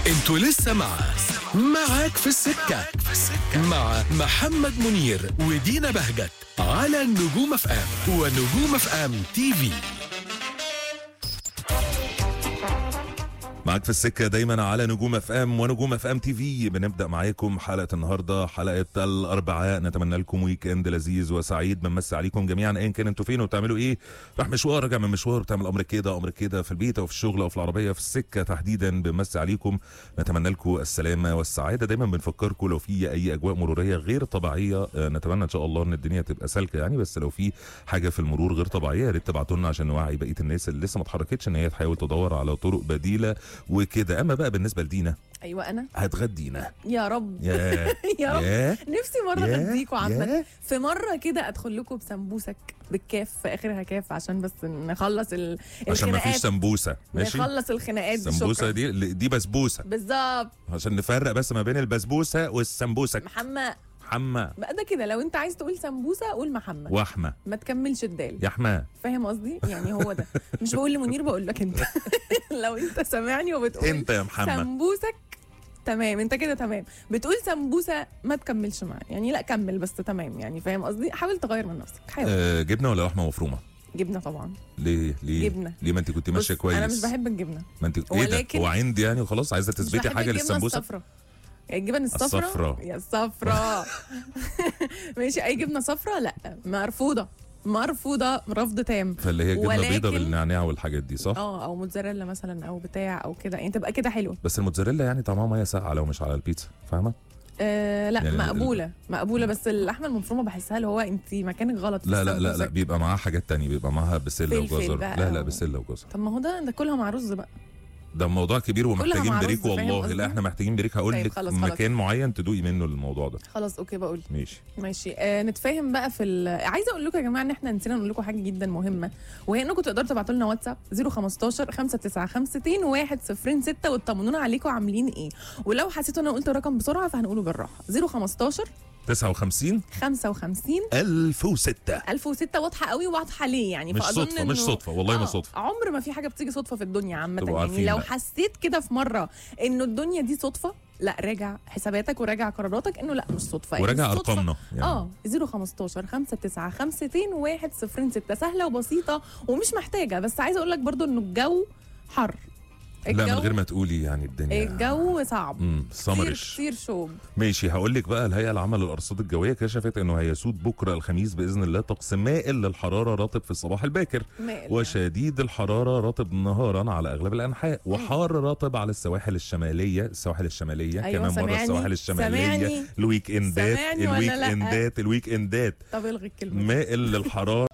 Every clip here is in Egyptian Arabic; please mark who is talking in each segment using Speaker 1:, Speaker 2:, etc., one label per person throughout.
Speaker 1: انتوا لسه مع معاك في السكة مع محمد منير ودينا بهجت على النجوم اف ام ونجوم اف ام تي في
Speaker 2: معاك في السكة دايما على نجوم اف ام ونجوم اف ام تي في بنبدأ معاكم حلقة النهاردة حلقة الأربعاء نتمنى لكم ويك اند لذيذ وسعيد بنمسي عليكم جميعا ايا كان انتوا فين وبتعملوا ايه راح مشوار راجع من مشوار بتعمل امر كده امر كده في البيت او في الشغل او في العربية في السكة تحديدا بنمسي عليكم نتمنى لكم السلامة والسعادة دايما بنفكركم لو في اي اجواء مرورية غير طبيعية آه، نتمنى ان شاء الله ان الدنيا تبقى سالكة يعني بس لو في حاجة في المرور غير طبيعية يا ريت تبعتوا لنا عشان نوعي بقية الناس اللي لسه ما اتحركتش ان هي تحاول تدور على طرق بديلة وكده اما بقى بالنسبه لدينا
Speaker 3: ايوه انا
Speaker 2: هتغدينا
Speaker 3: يا رب
Speaker 2: يا
Speaker 3: يا رب
Speaker 2: يا
Speaker 3: نفسي مره
Speaker 2: يا-
Speaker 3: اديكوا عامه
Speaker 2: يا.
Speaker 3: في مره كده ادخل لكم بسمبوسك بالكاف في اخرها كاف عشان بس نخلص ال...
Speaker 2: عشان ما فيش
Speaker 3: الخناقات
Speaker 2: سمبوسه ماشي
Speaker 3: نخلص الخناقات دي
Speaker 2: السمبوسه
Speaker 3: شكراً.
Speaker 2: دي دي بسبوسه
Speaker 3: بالظبط
Speaker 2: عشان نفرق بس ما بين البسبوسه والسمبوسك
Speaker 3: محمد
Speaker 2: حمى
Speaker 3: بقى ده كده لو انت عايز تقول سمبوسه قول محمد
Speaker 2: وحمى
Speaker 3: ما تكملش الدال
Speaker 2: يا حمى
Speaker 3: فاهم قصدي يعني هو ده مش بقول لمنير بقول لك انت لو انت سامعني وبتقول
Speaker 2: انت يا محمد
Speaker 3: سمبوسك تمام انت كده تمام بتقول سمبوسه ما تكملش معاه يعني لا كمل بس تمام يعني فاهم قصدي حاول تغير من نفسك حاول
Speaker 2: آه جبنه ولا لحمه مفرومه
Speaker 3: جبنه طبعا
Speaker 2: ليه ليه
Speaker 3: جبنة.
Speaker 2: ليه ما انت كنت ماشيه
Speaker 3: بص،
Speaker 2: كويس
Speaker 3: انا مش بحب الجبنه
Speaker 2: ما انت ايه ده
Speaker 3: ولكن-
Speaker 2: هو عندي يعني وخلاص عايزه
Speaker 3: مش
Speaker 2: تثبتي
Speaker 3: بحب
Speaker 2: حاجه
Speaker 3: الجبنة
Speaker 2: للسمبوسه
Speaker 3: الصفراء الجبن الصفراء
Speaker 2: الصفراء.
Speaker 3: يا الصفراء ماشي اي جبنه صفراء لا مرفوضه مرفوضه رفض تام
Speaker 2: فاللي هي جبنه
Speaker 3: ولكن-
Speaker 2: بيضه بالنعناع والحاجات دي صح
Speaker 3: اه او موتزاريلا مثلا او بتاع او كده يعني تبقى كده حلوه
Speaker 2: بس الموتزاريلا يعني طعمها ميه ساقعه لو مش على البيتزا فاهمه
Speaker 3: آه لا
Speaker 2: يعني ال-
Speaker 3: مقبوله مقبوله بس اللحمه المفرومه بحسها اللي هو انت مكانك غلط في
Speaker 2: لا لا لا لا
Speaker 3: السمبوسك.
Speaker 2: بيبقى معاها حاجات تانية بيبقى معاها بسله
Speaker 3: فلفل
Speaker 2: وجزر
Speaker 3: بقى
Speaker 2: لا لا
Speaker 3: و-
Speaker 2: بسله وجزر
Speaker 3: طب ما هو ده ده كلها مع رز بقى
Speaker 2: ده موضوع كبير ومحتاجين
Speaker 3: مع رز،
Speaker 2: بريك
Speaker 3: فاهم
Speaker 2: والله
Speaker 3: قصدي؟
Speaker 2: لا احنا محتاجين بريك هقول
Speaker 3: طيب
Speaker 2: لك
Speaker 3: خلاص، خلاص.
Speaker 2: مكان معين تدوقي منه الموضوع ده
Speaker 3: خلاص اوكي بقول
Speaker 2: ماشي
Speaker 3: ماشي آه نتفاهم بقى في ال... عايزه اقول لكم يا جماعه ان احنا نسينا نقول لكم حاجه جدا مهمه وهي انكم تقدروا تبعتوا لنا واتساب 015 595 106 وتطمنونا عليكم عاملين ايه ولو حسيتوا ان انا قلت الرقم بسرعه فهنقوله بالراحه 015
Speaker 2: 59
Speaker 3: 55
Speaker 2: 1006
Speaker 3: 1006 واضحه قوي واضحه ليه يعني
Speaker 2: مش
Speaker 3: فاظن
Speaker 2: صدفة، مش
Speaker 3: إنه-
Speaker 2: صدفة، والله ما
Speaker 3: آه،
Speaker 2: صدفة.
Speaker 3: عمر ما في حاجه بتيجي صدفه في الدنيا عامه
Speaker 2: تبقوا
Speaker 3: يعني
Speaker 2: عارفين
Speaker 3: لو
Speaker 2: بقى.
Speaker 3: حسيت كده في مره انه الدنيا دي صدفه لا راجع حساباتك وراجع قراراتك انه لا مش صدفه يعني
Speaker 2: وراجع
Speaker 3: الصدفة-
Speaker 2: ارقامنا يعني
Speaker 3: اه 015 59 106 سهله وبسيطه ومش محتاجه بس عايزه اقول لك برضو انه الجو حر
Speaker 2: لا من غير ما تقولي يعني الدنيا
Speaker 3: الجو صعب
Speaker 2: امم
Speaker 3: كتير
Speaker 2: سمرش
Speaker 3: كتير شوب
Speaker 2: ماشي هقول لك بقى الهيئه العامه للارصاد الجويه كشفت انه هيسود بكره الخميس باذن الله طقس مائل للحراره رطب في الصباح الباكر
Speaker 3: مائل.
Speaker 2: وشديد الحراره رطب نهارا على اغلب الانحاء وحار رطب على السواحل الشماليه السواحل الشماليه
Speaker 3: أيوة،
Speaker 2: كمان مره
Speaker 3: سامعني؟
Speaker 2: السواحل الشماليه
Speaker 3: سامعني؟
Speaker 2: الويك اندات
Speaker 3: سامعني ولا
Speaker 2: الويك
Speaker 3: لأ؟
Speaker 2: اندات الويك اندات
Speaker 3: طب الغي الكلمه
Speaker 2: مائل للحراره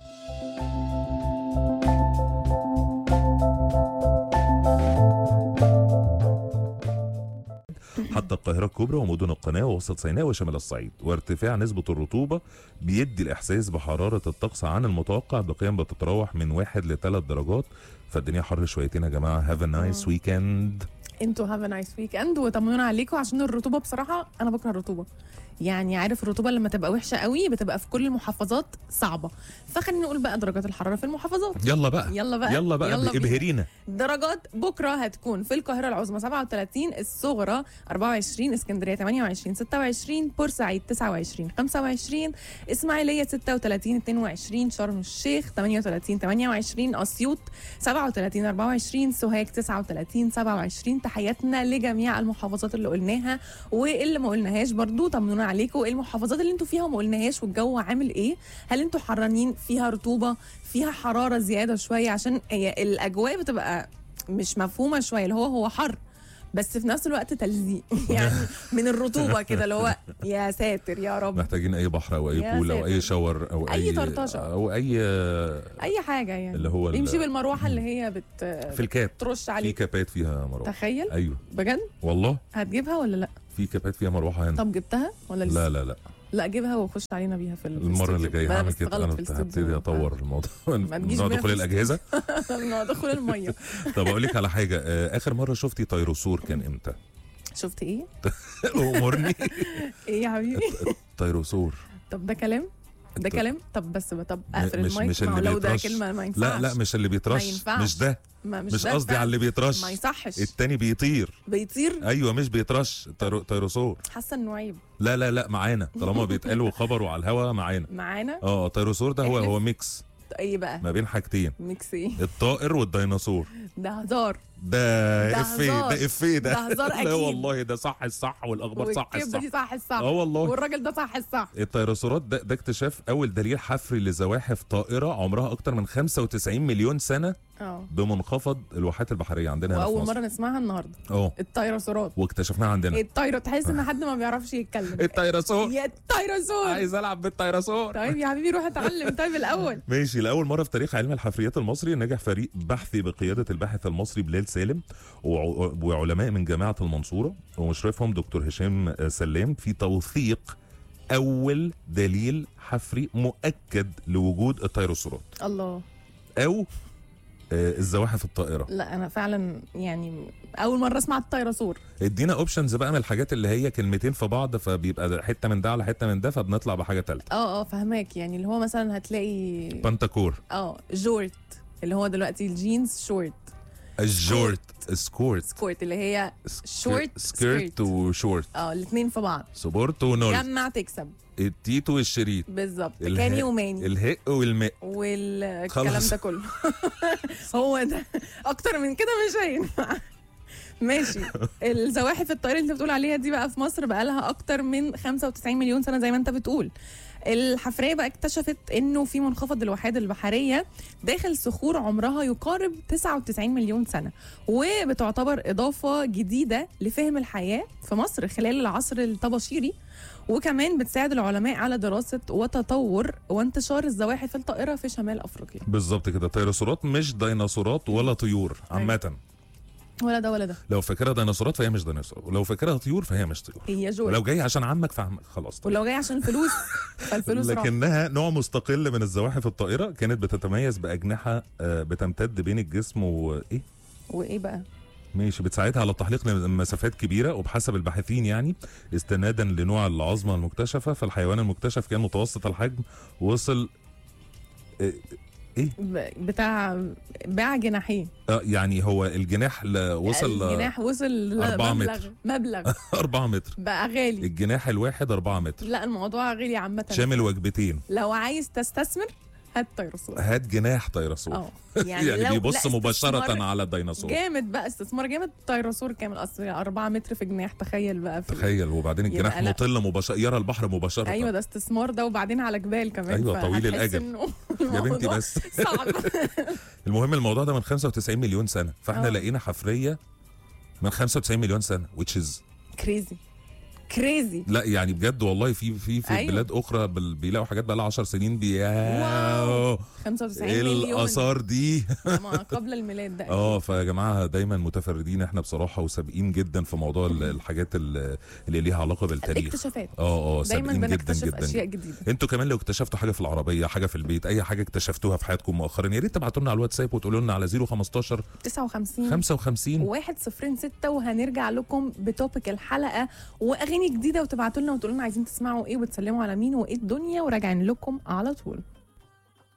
Speaker 2: حتى القاهرة الكبرى ومدن القناة ووسط سيناء وشمال الصعيد وارتفاع نسبة الرطوبة بيدي الإحساس بحرارة الطقس عن المتوقع بقيم بتتراوح من واحد لثلاث درجات فالدنيا حر شويتين يا جماعة هاف ا نايس ويكند
Speaker 3: انتوا هاف نايس ويك اند وطمنونا عليكم عشان الرطوبه بصراحه انا بكره الرطوبه يعني عارف الرطوبه لما تبقى وحشه قوي بتبقى في كل المحافظات صعبه فخلينا نقول بقى درجات الحراره في المحافظات
Speaker 2: يلا بقى
Speaker 3: يلا بقى
Speaker 2: يلا بقى
Speaker 3: يلا بينا.
Speaker 2: ابهرينا
Speaker 3: درجات بكره هتكون في القاهره العظمى 37 الصغرى 24 اسكندريه 28 26 بورسعيد 29 25 اسماعيليه 36 22 شرم الشيخ 38 28 اسيوط 37 24 سوهاج 39 27 تحياتنا لجميع المحافظات اللي قلناها واللي ما قلناهاش برضو طمنونا عليكم ايه المحافظات اللي انتوا فيها وما قلناهاش والجو عامل ايه هل انتوا حرانين فيها رطوبه فيها حراره زياده شويه عشان هي الاجواء بتبقى مش مفهومه شويه اللي هو هو حر بس في نفس الوقت تلزيق يعني من الرطوبه كده اللي هو يا ساتر يا رب
Speaker 2: محتاجين اي بحر او اي
Speaker 3: يا
Speaker 2: بول او
Speaker 3: ساتر.
Speaker 2: اي شاور او
Speaker 3: أي
Speaker 2: اي
Speaker 3: طرطشة.
Speaker 2: او اي
Speaker 3: اي حاجه يعني
Speaker 2: اللي هو ال-
Speaker 3: يمشي بالمروحه اللي هي بت
Speaker 2: في الكاب
Speaker 3: ترش
Speaker 2: في
Speaker 3: عليك
Speaker 2: كابات فيها مروحه
Speaker 3: تخيل
Speaker 2: ايوه
Speaker 3: بجد
Speaker 2: والله
Speaker 3: هتجيبها ولا لا
Speaker 2: في كابات فيها مروحه هنا
Speaker 3: طب جبتها ولا لسه
Speaker 2: لا لا لا
Speaker 3: لا جيبها وخش علينا بيها في ال- في
Speaker 2: المره اللي
Speaker 3: الاستوديو.
Speaker 2: جايه
Speaker 3: بقى
Speaker 2: هعمل
Speaker 3: بس
Speaker 2: كده
Speaker 3: غلط
Speaker 2: انا
Speaker 3: في الاستوديو.
Speaker 2: هبتدي اطور الموضوع
Speaker 3: ما تجيش
Speaker 2: نوع
Speaker 3: بيها
Speaker 2: دخول
Speaker 3: في
Speaker 2: الاجهزه
Speaker 3: من دخول الميه
Speaker 2: طب اقول لك على حاجه آه، اخر مره شفتي طيروسور كان امتى
Speaker 3: شفت ايه
Speaker 2: امرني
Speaker 3: ايه يا حبيبي
Speaker 2: طيروسور
Speaker 3: طب ده كلام ده
Speaker 2: أنت-
Speaker 3: كلام طب بس طب اقفل
Speaker 2: مش-
Speaker 3: المايك
Speaker 2: مش
Speaker 3: ما هو
Speaker 2: اللي
Speaker 3: لو ده
Speaker 2: بيترش.
Speaker 3: كلمه ما ينفعش
Speaker 2: لا لا مش اللي
Speaker 3: ما
Speaker 2: بيترش
Speaker 3: ينفعش.
Speaker 2: مش ده
Speaker 3: ما
Speaker 2: مش
Speaker 3: ده
Speaker 2: قصدي
Speaker 3: بتاع-
Speaker 2: على اللي بيترش
Speaker 3: ما يصحش
Speaker 2: التاني بيطير
Speaker 3: بيطير
Speaker 2: ايوه مش بيترش طيرو- طيروسور
Speaker 3: حاسه انه عيب
Speaker 2: لا لا لا معانا طالما بيتقالوا خبروا على الهوا معانا
Speaker 3: معانا
Speaker 2: اه طيروسور ده هو
Speaker 3: احلف.
Speaker 2: هو ميكس
Speaker 3: ايه بقى
Speaker 2: ما بين حاجتين
Speaker 3: ميكس ايه
Speaker 2: الطائر والديناصور
Speaker 3: ده هزار
Speaker 2: ده
Speaker 3: ده
Speaker 2: افيه
Speaker 3: هزار.
Speaker 2: ده افيه ده
Speaker 3: ده هزار
Speaker 2: لا
Speaker 3: أكيد.
Speaker 2: والله ده صح الصح والاخبار صح
Speaker 3: والكبده
Speaker 2: الصح
Speaker 3: دي صح الصح
Speaker 2: اه والله
Speaker 3: والراجل ده صح الصح
Speaker 2: الطيراسورات ده, ده اكتشاف اول دليل حفري لزواحف طائره عمرها اكتر من 95 مليون سنه
Speaker 3: اه
Speaker 2: بمنخفض الواحات البحريه عندنا هنا في
Speaker 3: واول
Speaker 2: مصر
Speaker 3: مره نسمعها النهارده
Speaker 2: اه
Speaker 3: الطيراسورات
Speaker 2: واكتشفناها عندنا
Speaker 3: الطايره تحس ان حد ما بيعرفش يتكلم
Speaker 2: الطيراسور
Speaker 3: يا الطيراسور
Speaker 2: عايز العب بالطيراسور
Speaker 3: طيب يا حبيبي روح اتعلم طيب الاول
Speaker 2: ماشي لاول مره في تاريخ علم الحفريات المصري نجح فريق بحثي بقياده الباحث المصري بلال سالم وع- وعلماء من جامعه المنصوره ومشرفهم دكتور هشام سلام في توثيق اول دليل حفري مؤكد لوجود الطيروسورات
Speaker 3: الله
Speaker 2: او آه، الزواحف الطائره
Speaker 3: لا انا فعلا يعني اول مره اسمع الطيراسور
Speaker 2: ادينا اوبشنز بقى من الحاجات اللي هي كلمتين في بعض فبيبقى حته من ده على حته من ده فبنطلع بحاجه ثالثه
Speaker 3: اه اه فهماك يعني اللي هو مثلا هتلاقي
Speaker 2: بنتاكور
Speaker 3: اه جورت اللي هو دلوقتي الجينز شورت
Speaker 2: الجورت سكورت
Speaker 3: سكورت اللي هي شورت
Speaker 2: سكيرت وشورت
Speaker 3: اه الاثنين في بعض
Speaker 2: سبورت ونول
Speaker 3: جمع تكسب
Speaker 2: التيتو والشريط
Speaker 3: بالظبط
Speaker 2: اله-
Speaker 3: كاني وماني
Speaker 2: الهق والماء
Speaker 3: والكلام
Speaker 2: خلاص.
Speaker 3: ده كله هو ده اكتر من كده مش هينفع ماشي الزواحف الطائره اللي انت بتقول عليها دي بقى في مصر بقى لها اكتر من 95 مليون سنه زي ما انت بتقول الحفريه بقى اكتشفت انه في منخفض الوحيد البحريه داخل صخور عمرها يقارب 99 مليون سنه وبتعتبر اضافه جديده لفهم الحياه في مصر خلال العصر الطباشيري وكمان بتساعد العلماء على دراسه وتطور وانتشار الزواحف الطائره في شمال افريقيا
Speaker 2: بالظبط كده طيراسورات مش ديناصورات ولا طيور عامة
Speaker 3: ولا ده ولا ده
Speaker 2: لو فاكرها ديناصورات فهي مش ديناصور ولو فاكرها طيور فهي مش طيور
Speaker 3: هي جوي
Speaker 2: ولو جاي عشان عمك فعمك خلاص طيب.
Speaker 3: ولو جاي عشان فلوس فالفلوس راح
Speaker 2: لكنها نوع مستقل من الزواحف الطائرة كانت بتتميز بأجنحة آه، بتمتد بين الجسم وإيه
Speaker 3: وايه بقى
Speaker 2: ماشي بتساعدها على التحليق لمسافات كبيرة وبحسب الباحثين يعني استنادا لنوع العظمة المكتشفة فالحيوان المكتشف كان متوسط الحجم وصل آه،
Speaker 3: ب- بتاع باع جناحين
Speaker 2: آه، يعني هو الجناح ل- وصل ل
Speaker 3: الجناح وصل
Speaker 2: أربعة
Speaker 3: مبلغ
Speaker 2: متر.
Speaker 3: مبلغ
Speaker 2: 4 متر
Speaker 3: بقى غالي
Speaker 2: الجناح الواحد 4 متر
Speaker 3: لا الموضوع غالي عامة
Speaker 2: شامل وجبتين
Speaker 3: لو عايز تستثمر هات طيرسور
Speaker 2: هات جناح طيرسور
Speaker 3: اه
Speaker 2: يعني,
Speaker 3: لو-
Speaker 2: بيبص
Speaker 3: لا،
Speaker 2: مباشرة
Speaker 3: استثمار
Speaker 2: على الديناصور
Speaker 3: جامد بقى استثمار جامد طيرسور كامل اصل 4 متر في جناح تخيل بقى في
Speaker 2: تخيل وبعدين
Speaker 3: يبقى
Speaker 2: الجناح
Speaker 3: لا.
Speaker 2: مطل مباشرة يرى البحر مباشرة
Speaker 3: ايوه ده استثمار ده وبعدين على جبال كمان
Speaker 2: أيوة، طويل
Speaker 3: فهتحس
Speaker 2: الأجل.
Speaker 3: إنه
Speaker 2: يا بنتي
Speaker 3: الموضوع
Speaker 2: بس
Speaker 3: صعب
Speaker 2: المهم الموضوع ده من 95 مليون سنة فاحنا
Speaker 3: آه.
Speaker 2: لقينا حفرية من 95 مليون سنة which is
Speaker 3: كريزي كريزي
Speaker 2: لا يعني بجد والله في في في
Speaker 3: أيوة.
Speaker 2: بلاد اخرى بال- بيلاقوا حاجات بقى لها 10 سنين بي
Speaker 3: واو. 95
Speaker 2: ايه
Speaker 3: مليون
Speaker 2: الاثار دي
Speaker 3: ده ما قبل الميلاد ده
Speaker 2: اه فيا جماعه دايما متفردين احنا بصراحه وسابقين جدا في موضوع ال- الحاجات ال- اللي ليها علاقه بالتاريخ
Speaker 3: الاكتشافات
Speaker 2: اه اه
Speaker 3: دايما
Speaker 2: سابقين جدا
Speaker 3: بنكتشف
Speaker 2: جدا
Speaker 3: اشياء جديده
Speaker 2: انتوا كمان لو اكتشفتوا حاجه في العربيه حاجه في البيت اي حاجه اكتشفتوها في حياتكم مؤخرا يا ريت تبعتوا لنا على الواتساب وتقولوا لنا على 015
Speaker 3: 59
Speaker 2: 55
Speaker 3: واحد صفرين ستة وهنرجع لكم بتوبيك الحلقة وأغاني جديدة وتبعتوا لنا وتقولوا لنا عايزين تسمعوا إيه وتسلموا على مين وإيه الدنيا وراجعين لكم على طول